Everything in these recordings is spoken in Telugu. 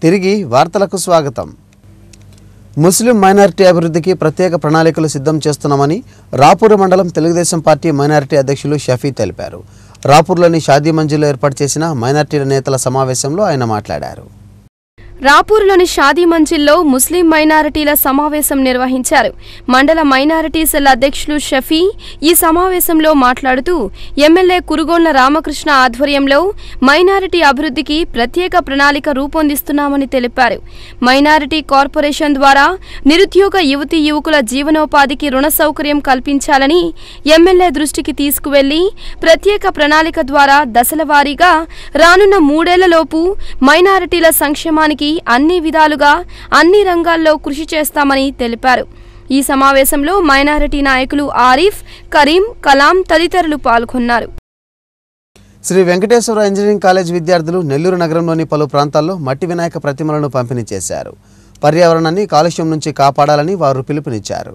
తిరిగి వార్తలకు స్వాగతం ముస్లిం మైనారిటీ అభివృద్ధికి ప్రత్యేక ప్రణాళికలు సిద్ధం చేస్తున్నామని రాపూర్ మండలం తెలుగుదేశం పార్టీ మైనారిటీ అధ్యక్షులు షఫీ తెలిపారు రాపూర్లోని షాదీ మంజిల్లో ఏర్పాటు చేసిన మైనారిటీల నేతల సమావేశంలో ఆయన మాట్లాడారు రాపూర్లోని షాదీ మంజిల్లో ముస్లిం మైనారిటీల సమావేశం నిర్వహించారు మండల మైనారిటీ సెల్ అధ్యక్షులు షఫీ ఈ సమావేశంలో మాట్లాడుతూ ఎమ్మెల్యే కురుగోండ్ల రామకృష్ణ ఆధ్వర్యంలో మైనారిటీ అభివృద్ధికి ప్రత్యేక ప్రణాళిక రూపొందిస్తున్నామని తెలిపారు మైనారిటీ కార్పొరేషన్ ద్వారా నిరుద్యోగ యువతీ యువకుల జీవనోపాధికి రుణ సౌకర్యం కల్పించాలని ఎమ్మెల్యే దృష్టికి తీసుకువెళ్లి ప్రత్యేక ప్రణాళిక ద్వారా దశల వారీగా రానున్న మూడేళ్లలోపు మైనారిటీల సంక్షేమానికి అన్ని విధాలుగా అన్ని రంగాల్లో కృషి చేస్తామని తెలిపారు ఈ సమావేశంలో మైనారిటీ నాయకులు ఆరిఫ్ కరీం కలాం తదితరులు పాల్గొన్నారు శ్రీ వెంకటేశ్వర ఇంజనీరింగ్ కాలేజ్ విద్యార్థులు నెల్లూరు నగరంలోని పలు ప్రాంతాల్లో మట్టి వినాయక ప్రతిమలను పంపిణీ చేశారు పర్యావరణాన్ని కాలుష్యం నుంచి కాపాడాలని వారు పిలుపునిచ్చారు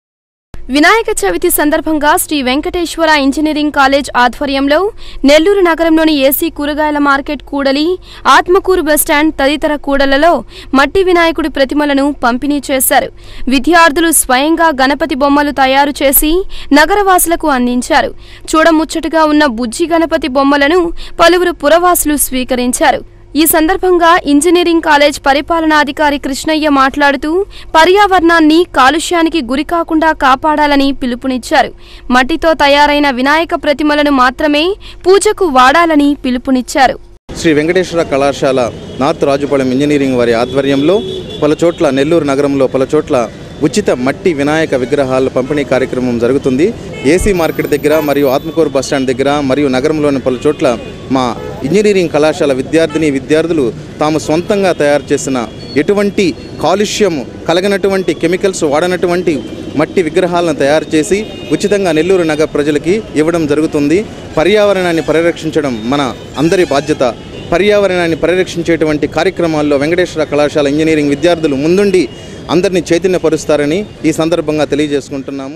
వినాయక చవితి సందర్భంగా శ్రీ వెంకటేశ్వర ఇంజనీరింగ్ కాలేజ్ ఆధ్వర్యంలో నెల్లూరు నగరంలోని ఏసీ కూరగాయల మార్కెట్ కూడలి ఆత్మకూరు బస్టాండ్ తదితర కూడలలో మట్టి వినాయకుడి ప్రతిమలను పంపిణీ చేశారు విద్యార్థులు స్వయంగా గణపతి బొమ్మలు తయారు చేసి నగరవాసులకు అందించారు చూడముచ్చటగా ఉన్న బుజ్జి గణపతి బొమ్మలను పలువురు పురవాసులు స్వీకరించారు ఈ సందర్భంగా ఇంజనీరింగ్ కాలేజ్ పరిపాలనాధికారి కృష్ణయ్య మాట్లాడుతూ పర్యావరణాన్ని కాలుష్యానికి గురికాకుండా కాపాడాలని పిలుపునిచ్చారు మట్టితో తయారైన వినాయక ప్రతిమలను మాత్రమే పూజకు వాడాలని పిలుపునిచ్చారు శ్రీ వెంకటేశ్వర కళాశాల నార్త్ రాజుపాలెం ఇంజనీరింగ్ వారి ఆధ్వర్యంలో పలు చోట్ల నెల్లూరు నగరంలో పలు చోట్ల ఉచిత మట్టి వినాయక విగ్రహాల పంపిణీ కార్యక్రమం జరుగుతుంది ఏసీ మార్కెట్ దగ్గర మరియు ఆత్మకూరు బస్టాండ్ దగ్గర మరియు నగరంలోని పలు చోట్ల మా ఇంజనీరింగ్ కళాశాల విద్యార్థిని విద్యార్థులు తాము సొంతంగా తయారు చేసిన ఎటువంటి కాలుష్యం కలగనటువంటి కెమికల్స్ వాడనటువంటి మట్టి విగ్రహాలను తయారు చేసి ఉచితంగా నెల్లూరు నగర ప్రజలకి ఇవ్వడం జరుగుతుంది పర్యావరణాన్ని పరిరక్షించడం మన అందరి బాధ్యత పర్యావరణాన్ని పరిరక్షించేటువంటి కార్యక్రమాల్లో వెంకటేశ్వర కళాశాల ఇంజనీరింగ్ విద్యార్థులు ముందుండి అందరినీ చైతన్యపరుస్తారని ఈ సందర్భంగా తెలియజేసుకుంటున్నాము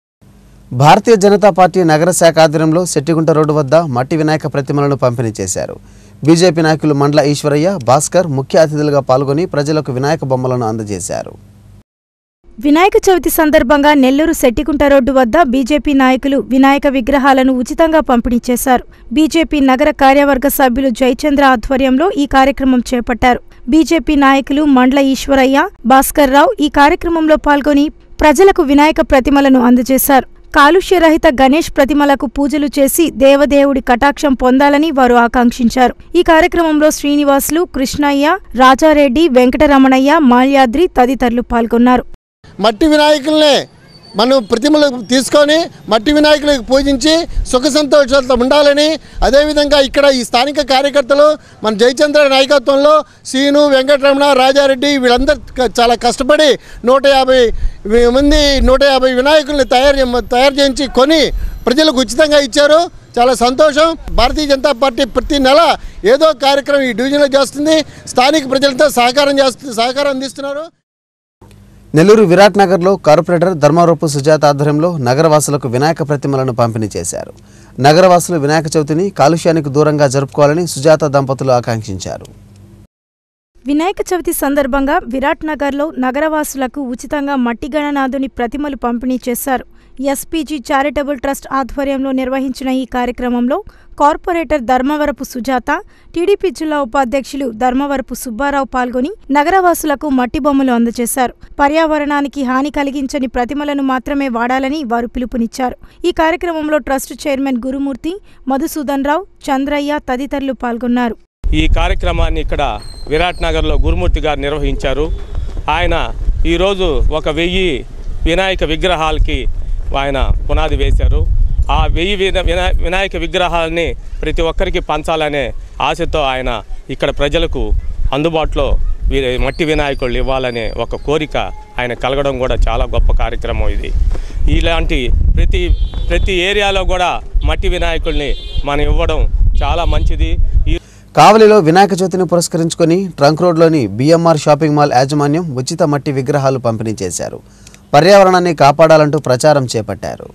భారతీయ జనతా పార్టీ నగర శాఖ ఆధ్వర్యంలో శెట్టిగుంట రోడ్డు వద్ద మట్టి వినాయక ప్రతిమలను పంపిణీ చేశారు బీజేపీ నాయకులు మండల ఈశ్వరయ్య భాస్కర్ ముఖ్య అతిథులుగా పాల్గొని ప్రజలకు వినాయక బొమ్మలను అందజేశారు వినాయక చవితి సందర్భంగా నెల్లూరు సెట్టికుంట రోడ్డు వద్ద బీజేపీ నాయకులు వినాయక విగ్రహాలను ఉచితంగా పంపిణీ చేశారు బీజేపీ నగర కార్యవర్గ సభ్యులు జయచంద్ర ఆధ్వర్యంలో ఈ కార్యక్రమం చేపట్టారు బీజేపీ నాయకులు మండ్ల ఈశ్వరయ్య భాస్కర్ రావు ఈ కార్యక్రమంలో పాల్గొని ప్రజలకు వినాయక ప్రతిమలను అందజేశారు కాలుష్యరహిత గణేష్ ప్రతిమలకు పూజలు చేసి దేవదేవుడి కటాక్షం పొందాలని వారు ఆకాంక్షించారు ఈ కార్యక్రమంలో శ్రీనివాసులు కృష్ణయ్య రాజారెడ్డి వెంకటరమణయ్య మాల్యాద్రి తదితరులు పాల్గొన్నారు మట్టి వినాయకుల్ని మనం ప్రతిమలు తీసుకొని మట్టి వినాయకులకు పూజించి సుఖ సంతోషాలతో ఉండాలని అదేవిధంగా ఇక్కడ ఈ స్థానిక కార్యకర్తలు మన జయచంద్ర నాయకత్వంలో సీను వెంకటరమణ రాజారెడ్డి వీళ్ళందరూ క- చాలా కష్టపడి నూట యాభై వి- మంది నూట యాభై వినాయకుల్ని తయారు చే- తయారు చేయించి కొని ప్రజలకు ఉచితంగా ఇచ్చారు చాలా సంతోషం భారతీయ జనతా పార్టీ ప్రతి నెల ఏదో కార్యక్రమం ఈ డివిజన్లో చేస్తుంది స్థానిక ప్రజలతో సహకారం చేస్తు సహకారం అందిస్తున్నారు నెల్లూరు విరాట్ నగర్లో కార్పొరేటర్ ధర్మారూపు సుజాత ఆధ్వర్యంలో నగరవాసులకు వినాయక ప్రతిమలను పంపిణీ చేశారు నగరవాసులు వినాయక చవితిని కాలుష్యానికి దూరంగా జరుపుకోవాలని సుజాత దంపతులు ఆకాంక్షించారు వినాయక చవితి సందర్భంగా విరాట్ నగర్లో నగరవాసులకు ఉచితంగా మట్టి గణనాథుని ప్రతిమలు పంపిణీ చేశారు ఎస్పీజీ చారిటబుల్ ట్రస్ట్ ఆధ్వర్యంలో నిర్వహించిన ఈ కార్యక్రమంలో కార్పొరేటర్ ధర్మవరపు సుజాత టీడీపీ జిల్లా ఉపాధ్యక్షులు ధర్మవరపు సుబ్బారావు పాల్గొని నగరవాసులకు మట్టి బొమ్మలు అందజేశారు పర్యావరణానికి హాని కలిగించని ప్రతిమలను మాత్రమే వాడాలని వారు పిలుపునిచ్చారు ఈ కార్యక్రమంలో ట్రస్ట్ చైర్మన్ గురుమూర్తి మధుసూదన్ రావు చంద్రయ్య తదితరులు పాల్గొన్నారు ఈ కార్యక్రమాన్ని ఇక్కడ విరాట్ నగర్లో గురుమూర్తి గారు నిర్వహించారు ఆయన ఈరోజు ఒక వెయ్యి వినాయక విగ్రహాలకి ఆయన పునాది వేశారు ఆ వెయ్యి విన వినా వినాయక విగ్రహాలని ప్రతి ఒక్కరికి పంచాలనే ఆశతో ఆయన ఇక్కడ ప్రజలకు అందుబాటులో వి- మట్టి వినాయకుళ్ళు ఇవ్వాలనే ఒక కోరిక ఆయన కలగడం కూడా చాలా గొప్ప కార్యక్రమం ఇది ఇలాంటి ప్రతి ప్రతి ఏరియాలో కూడా మట్టి వినాయకుల్ని మనం ఇవ్వడం చాలా మంచిది ఈ కావలిలో వినాయక చవితిని పురస్కరించుకొని ట్రంక్ రోడ్లోని బిఎంఆర్ షాపింగ్ మాల్ యాజమాన్యం ఉచిత మట్టి విగ్రహాలు పంపిణీ చేశారు పర్యావరణాన్ని కాపాడాలంటూ ప్రచారం చేపట్టారు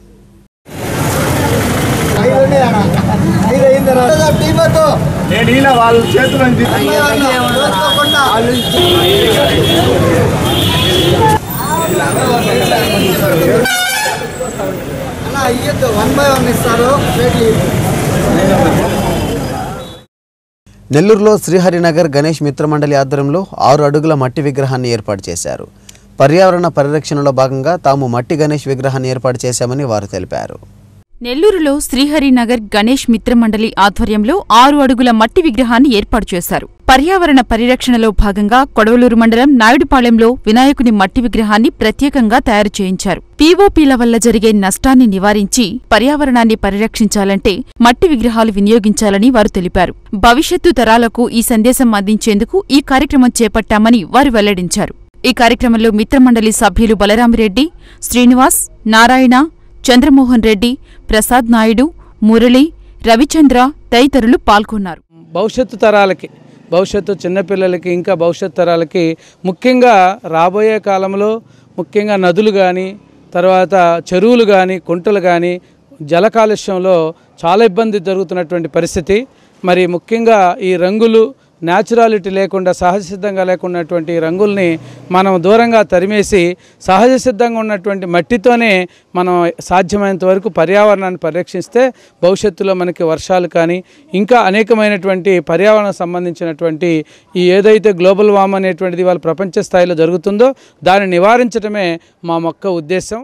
నేను ఈయన వాళ్ళ చేతులను నెల్లూరులో శ్రీహరినగర్ గణేష్ మిత్రమండలి ఆధ్వర్యంలో ఆరు అడుగుల మట్టి విగ్రహాన్ని ఏర్పాటు చేశారు పర్యావరణ పరిరక్షణలో భాగంగా తాము మట్టి గణేష్ విగ్రహాన్ని ఏర్పాటు చేశామని వారు తెలిపారు నెల్లూరులో శ్రీహరినగర్ గణేష్ మిత్రమండలి ఆధ్వర్యంలో ఆరు అడుగుల మట్టి విగ్రహాన్ని ఏర్పాటు చేశారు పర్యావరణ పరిరక్షణలో భాగంగా కొడవలూరు మండలం నాయుడుపాలెంలో వినాయకుని మట్టి విగ్రహాన్ని ప్రత్యేకంగా తయారు చేయించారు పీఓపీల వల్ల జరిగే నష్టాన్ని నివారించి పర్యావరణాన్ని పరిరక్షించాలంటే మట్టి విగ్రహాలు వినియోగించాలని వారు తెలిపారు భవిష్యత్తు తరాలకు ఈ సందేశం అందించేందుకు ఈ కార్యక్రమం చేపట్టామని వారు వెల్లడించారు ఈ కార్యక్రమంలో మిత్రమండలి సభ్యులు బలరామిరెడ్డి శ్రీనివాస్ నారాయణ చంద్రమోహన్ రెడ్డి ప్రసాద్ నాయుడు మురళి రవిచంద్ర తదితరులు పాల్గొన్నారు భవిష్యత్తు తరాలకి భవిష్యత్తు చిన్నపిల్లలకి ఇంకా భవిష్యత్తు తరాలకి ముఖ్యంగా రాబోయే కాలంలో ముఖ్యంగా నదులు కానీ తర్వాత చెరువులు కానీ కుంటలు కానీ జల కాలుష్యంలో చాలా ఇబ్బంది జరుగుతున్నటువంటి పరిస్థితి మరి ముఖ్యంగా ఈ రంగులు న్యాచురాలిటీ లేకుండా సహజ సిద్ధంగా లేకున్నటువంటి ఈ రంగుల్ని మనం దూరంగా తరిమేసి సహజ సిద్ధంగా ఉన్నటువంటి మట్టితోనే మనం సాధ్యమైనంత వరకు పర్యావరణాన్ని పరిరక్షిస్తే భవిష్యత్తులో మనకి వర్షాలు కానీ ఇంకా అనేకమైనటువంటి పర్యావరణం సంబంధించినటువంటి ఈ ఏదైతే గ్లోబల్ వార్మ్ అనేటువంటిది వాళ్ళ ప్రపంచ స్థాయిలో జరుగుతుందో దాన్ని నివారించడమే మా మొక్క ఉద్దేశం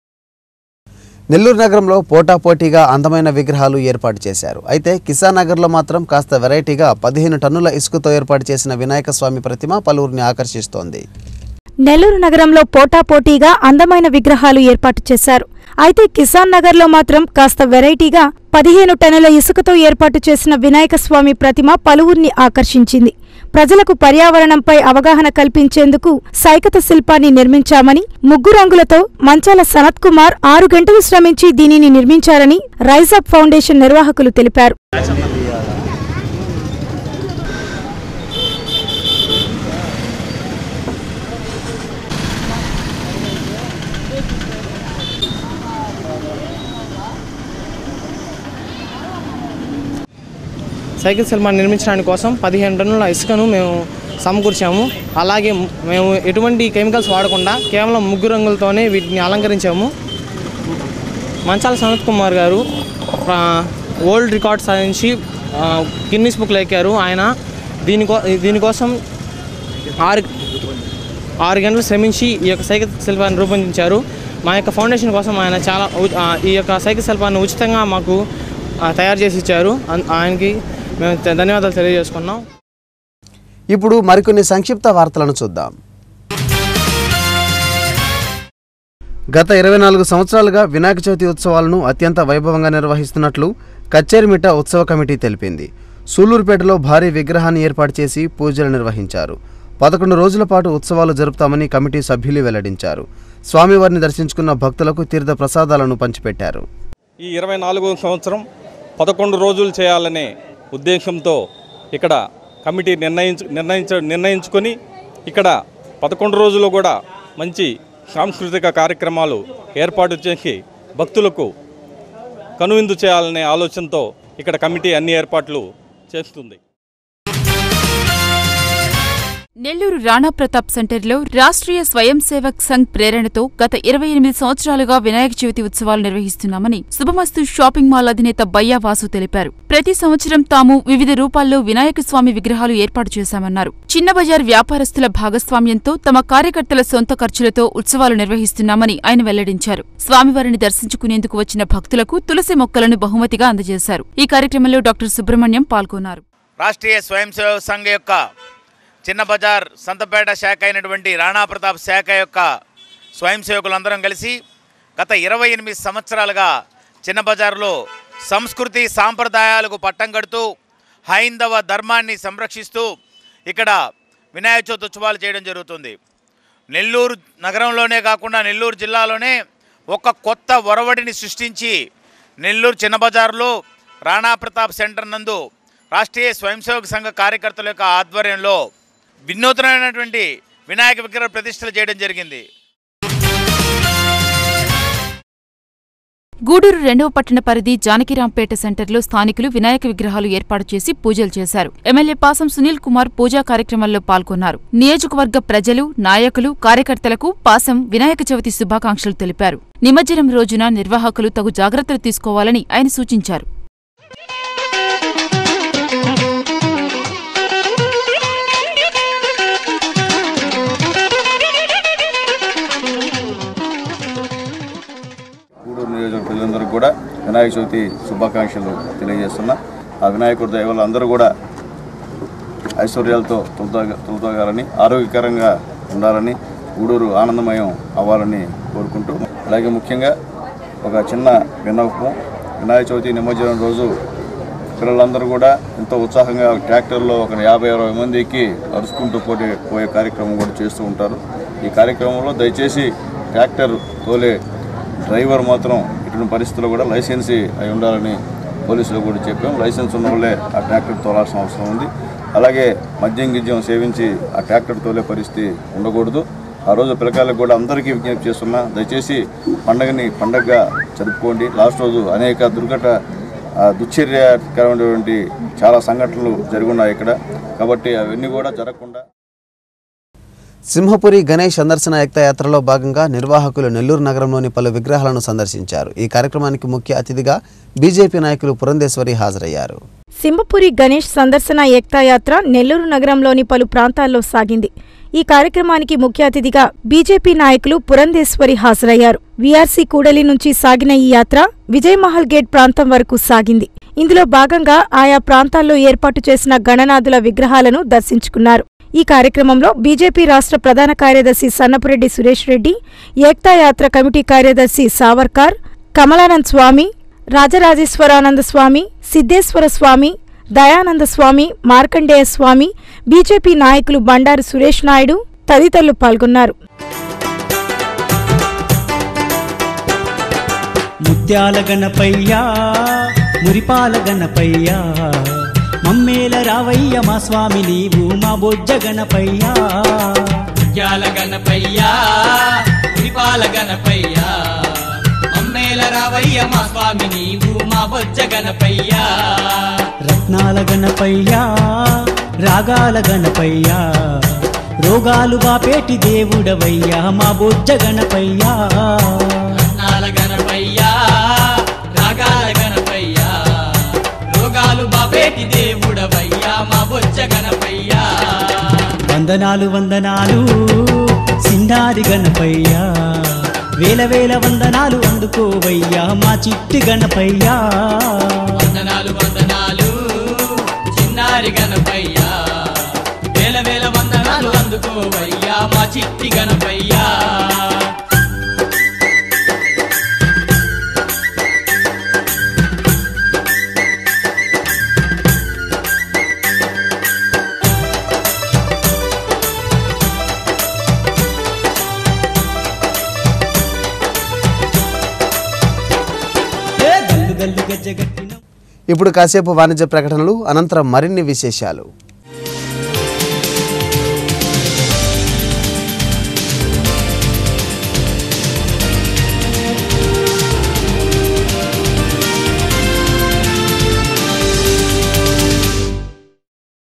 నెల్లూరు నగరంలో పోటాపోటీగా అందమైన విగ్రహాలు ఏర్పాటు చేశారు అయితే కిసాన్ నగర్లో మాత్రం కాస్త వెరైటీగా పదిహేను టన్నుల ఇసుకతో ఏర్పాటు చేసిన వినాయక స్వామి ప్రతిమ పలువురిని ఆకర్షిస్తోంది నెల్లూరు నగరంలో పోటాపోటీగా అందమైన విగ్రహాలు ఏర్పాటు చేశారు అయితే కిసాన్ నగర్లో మాత్రం కాస్త వెరైటీగా పదిహేను టన్నుల ఇసుకతో ఏర్పాటు చేసిన వినాయక స్వామి ప్రతిమ పలువురిని ఆకర్షించింది ప్రజలకు పర్యావరణంపై అవగాహన కల్పించేందుకు సైకత శిల్పాన్ని నిర్మించామని ముగ్గు రంగులతో మంచాల సనత్ కుమార్ ఆరు గంటలు శ్రమించి దీనిని నిర్మించారని రైజ్ అప్ ఫౌండేషన్ నిర్వాహకులు తెలిపారు సైకిల్ శిల్పాన్ని నిర్మించడానికి కోసం పదిహేను టన్నుల ఇసుకను మేము సమకూర్చాము అలాగే మేము ఎటువంటి కెమికల్స్ వాడకుండా కేవలం ముగ్గు రంగులతోనే వీటిని అలంకరించాము మంచాల సనత్ కుమార్ గారు ఆ, వరల్డ్ రికార్డ్ సాధించి ఆ, గిన్నిస్ బుక్లో ఎక్కారు ఆయన దీనికో దీనికోసం ఆరు ఆరు గంటలు శ్రమించి ఈ యొక్క సైకిల్ శిల్పాన్ని రూపొందించారు మా యొక్క ఫౌండేషన్ కోసం ఆయన చాలా ఉ- ఆ, ఈ యొక్క సైకిల్ శిల్పాన్ని ఉచితంగా మాకు ఆ, తయారు చేసి ఇచ్చారు అన్- ఆయనకి మేము ధ- ధన్యవాదాలు తెలియజేసుకున్నాం ఇప్పుడు మరికొన్ని సంక్షిప్త వార్తలను చూద్దాం గత ఇరవై నాలుగు సంవత్సరాలుగా వినాయక చవితి ఉత్సవాలను అత్యంత వైభవంగా నిర్వహిస్తున్నట్లు కచ్చేరిమిట్ట ఉత్సవ కమిటీ తెలిపింది సూలూరుపేటలో భారీ విగ్రహాన్ని ఏర్పాటు చేసి పూజలు నిర్వహించారు పదకొండు రోజుల పాటు ఉత్సవాలు జరుపుతామని కమిటీ సభ్యులు వెల్లడించారు స్వామివారిని దర్శించుకున్న భక్తులకు తీర్థ ప్రసాదాలను పంచిపెట్టారు ఈ ఇరవై నాలుగో సంవత్సరం పదకొండు రోజులు చేయాలనే ఉద్దేశంతో ఇక్కడ కమిటీ నిర్ణయించు నిర్ణయించ నిర్ణయించుకొని ఇక్కడ పదకొండు రోజులు కూడా మంచి సాంస్కృతిక కార్యక్రమాలు ఏర్పాటు చేసి భక్తులకు కనువిందు చేయాలనే ఆలోచనతో ఇక్కడ కమిటీ అన్ని ఏర్పాట్లు చేస్తుంది నెల్లూరు రాణా ప్రతాప్ సెంటర్లో రాష్ట్రీయ స్వయం సేవక్ సంఘ్ ప్రేరణతో గత ఇరవై ఎనిమిది సంవత్సరాలుగా వినాయక చవితి ఉత్సవాలు నిర్వహిస్తున్నామని శుభమస్తు షాపింగ్ మాల్ అధినేత బయ్యా వాసు తెలిపారు ప్రతి సంవత్సరం తాము వివిధ రూపాల్లో వినాయక స్వామి విగ్రహాలు ఏర్పాటు చేశామన్నారు చిన్న బజార్ వ్యాపారస్తుల భాగస్వామ్యంతో తమ కార్యకర్తల సొంత ఖర్చులతో ఉత్సవాలు నిర్వహిస్తున్నామని ఆయన వెల్లడించారు స్వామివారిని దర్శించుకునేందుకు వచ్చిన భక్తులకు తులసి మొక్కలను బహుమతిగా అందజేశారు ఈ కార్యక్రమంలో డాక్టర్ సుబ్రహ్మణ్యం పాల్గొన్నారు రాష్ట్రీయ స్వయం సేవక సంఘ యొక్క చిన్న బజార్ సంతపేట శాఖ అయినటువంటి రాణా ప్రతాప్ శాఖ యొక్క స్వయం సేవకులందరం కలిసి గత ఇరవై ఎనిమిది సంవత్సరాలుగా చిన్న బజార్లో సంస్కృతి సాంప్రదాయాలకు పట్టం కడుతూ హైందవ ధర్మాన్ని సంరక్షిస్తూ ఇక్కడ వినాయక చవితి ఉత్సవాలు చేయడం జరుగుతుంది నెల్లూరు నగరంలోనే కాకుండా నెల్లూరు జిల్లాలోనే ఒక కొత్త ఒరవడిని సృష్టించి నెల్లూరు చిన్న బజార్లో రాణా ప్రతాప్ సెంటర్ నందు రాష్ట్రీయ స్వయం సేవక సంఘ కార్యకర్తల యొక్క ఆధ్వర్యంలో వినూత్నమైనటువంటి వినాయక విగ్రహ ప్రతిష్టలు చేయడం జరిగింది గూడూరు రెండవ పట్టణ పరిధి జానకిరాంపేట సెంటర్లో స్థానికులు వినాయక విగ్రహాలు ఏర్పాటు చేసి పూజలు చేశారు ఎమ్మెల్యే పాసం సునీల్ కుమార్ పూజా కార్యక్రమంలో పాల్గొన్నారు నియోజకవర్గ ప్రజలు నాయకులు కార్యకర్తలకు పాసం వినాయక చవితి శుభాకాంక్షలు తెలిపారు నిమజ్జనం రోజున నిర్వాహకులు తగు జాగ్రత్తలు తీసుకోవాలని ఆయన సూచించారు గూడూరు నియోజక ప్రజలందరికీ కూడా వినాయక చవితి శుభాకాంక్షలు తెలియజేస్తున్నా ఆ వినాయకుడి దయ వల్ల అందరూ కూడా ఐశ్వర్యాలతో తులతూగ తులతూగాలని ఆరోగ్యకరంగా ఉండాలని గూడూరు ఆనందమయం అవ్వాలని కోరుకుంటూ అలాగే ముఖ్యంగా ఒక చిన్న విన్నపం వినాయక చవితి నిమజ్జనం రోజు పిల్లలందరూ కూడా ఎంతో ఉత్సాహంగా ట్రాక్టర్లో ఒక యాభై అరవై మందికి అరుచుకుంటూ పోటీ పోయే కార్యక్రమం కూడా చేస్తూ ఉంటారు ఈ కార్యక్రమంలో దయచేసి ట్రాక్టర్ తోలే డ్రైవర్ మాత్రం ఇటువంటి పరిస్థితుల్లో కూడా లైసెన్స్ అయి ఉండాలని పోలీసులు కూడా చెప్పాం లైసెన్స్ ఉన్న వాళ్ళే ఆ ట్రాక్టర్ తోలాల్సిన అవసరం ఉంది అలాగే మద్యం గిద్యం సేవించి ఆ ట్రాక్టర్ తోలే పరిస్థితి ఉండకూడదు ఆ రోజు పిల్లకాయలకు కూడా అందరికీ విజ్ఞప్తి చేస్తున్నా దయచేసి పండగని పండగగా జరుపుకోండి లాస్ట్ రోజు అనేక దుర్ఘట ఆ, దుశ్చర్యకరమైనటువంటి చాలా సంఘటనలు జరుగున్నాయి ఇక్కడ కాబట్టి అవన్నీ కూడా జరగకుండా సింహపురి గణేష్ సందర్శన ఏక్తయాత్రలో భాగంగా నిర్వాహకులు నెల్లూరు నగరంలోని పలు విగ్రహాలను సందర్శించారు ఈ కార్యక్రమానికి ముఖ్య అతిథిగా బీజేపీ నాయకులు పురంధేశ్వరి హాజరయ్యారు సింహపురి గణేష్ సందర్శన ఏక్తాయాత్ర నెల్లూరు నగరంలోని పలు ప్రాంతాల్లో సాగింది ఈ కార్యక్రమానికి ముఖ్య అతిథిగా బీజేపీ నాయకులు పురంధేశ్వరి హాజరయ్యారు వీఆర్సీ కూడలి నుంచి సాగిన ఈ యాత్ర విజయమహల్ గేట్ ప్రాంతం వరకు సాగింది ఇందులో భాగంగా ఆయా ప్రాంతాల్లో ఏర్పాటు చేసిన గణనాథుల విగ్రహాలను దర్శించుకున్నారు ఈ కార్యక్రమంలో బీజేపీ రాష్ట్ర ప్రధాన కార్యదర్శి సన్నపురెడ్డి సురేష్ రెడ్డి ఏక్తాయాత్ర కమిటీ కార్యదర్శి సావర్కార్ కమలానంద్ స్వామి రాజరాజేశ్వరానంద స్వామి సిద్ధేశ్వర స్వామి దయానంద స్వామి మార్కండేయ స్వామి బీజేపీ నాయకులు బండారు సురేష్ నాయుడు తదితరులు పాల్గొన్నారు ముత్యాల గణపయ్యా మురిపాల గణపయ్యా మమ్మేల రావయ్య మా స్వామి నీవు మా బొజ్జ గణపయ్యా ముత్యాల గణపయ్యా ఉరిపాల గణపయ్యా అమ్మేల రావయ్య మా స్వామి నీవు మా బొజ్జ గణపయ్యా రత్నాల గణపయ్యా రాగాల గణపయ్యా రోగాలు బాపేటి దేవుడవయ్యా మా బొజ్జ గణపయ్యా రత్నాల గణపయ్యా రాగాల గణపయ్యా రోగాలు బాబేటి దేవుడవయ్యా మా బొజ్జ గణపయ్యా వందనాలు వందనాలు సిండారి గణపయ్యా వేల వేల వందనాలు అందుకోవయ్యా మా చిట్టి గణపయ్యా వందనాలు వందనాలు చిన్నారి గణపయ్యా వేల వేల వందనాలు అందుకోవయ్యా మా చిట్టి గణపయ్యా ఏ గల్లు గల్లు గజ్జగట్టిన ఇప్పుడు కాసేపు వాణిజ్య ప్రకటనలు అనంతరం మరిన్ని విశేషాలు